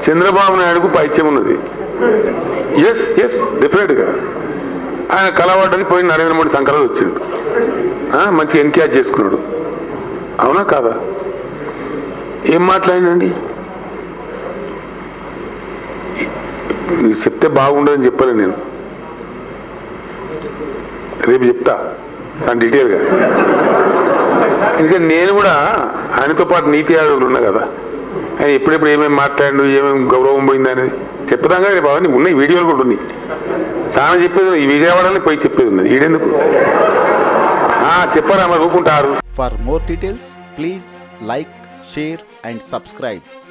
చంద్రబాబు నాయుడుకు పైత్యం ఉన్నది ఎస్ ఎస్ డెఫినెట్గా ఆయన కలవడ్డది పోయి నరేంద్ర మోడీ సంకరాలు వచ్చిండు ఆ, మంచిగా ఎన్క్యాచ్ చేసుకున్నాడు అవునా కాదా ఏం మాట్లాడినండి ఇది చెప్తే బాగుండదని చెప్పాను నేను రేపు చెప్తా చాలా డీటెయిల్గా ఎందుకంటే నేను కూడా ఆయనతో పాటు నీతి ఆయోగులు ఉన్నా కదా ఆయన ఎప్పుడెప్పుడు ఏమేమి మాట్లాడు ఏమేమి గౌరవం పోయింది అనేది చెప్తాం కదా రేపు అవన్నీ ఉన్నాయి వీడియోలు కూడా ఉన్నాయి చాలా చెప్పేది ఉన్నాయి. ఈ విజయవాడలో పోయి చెప్పేది ఉన్నది ఈడెందుకు ఆ, చెప్పారా మరి ఊరుకుంటారు For more details, please like, share, and subscribe.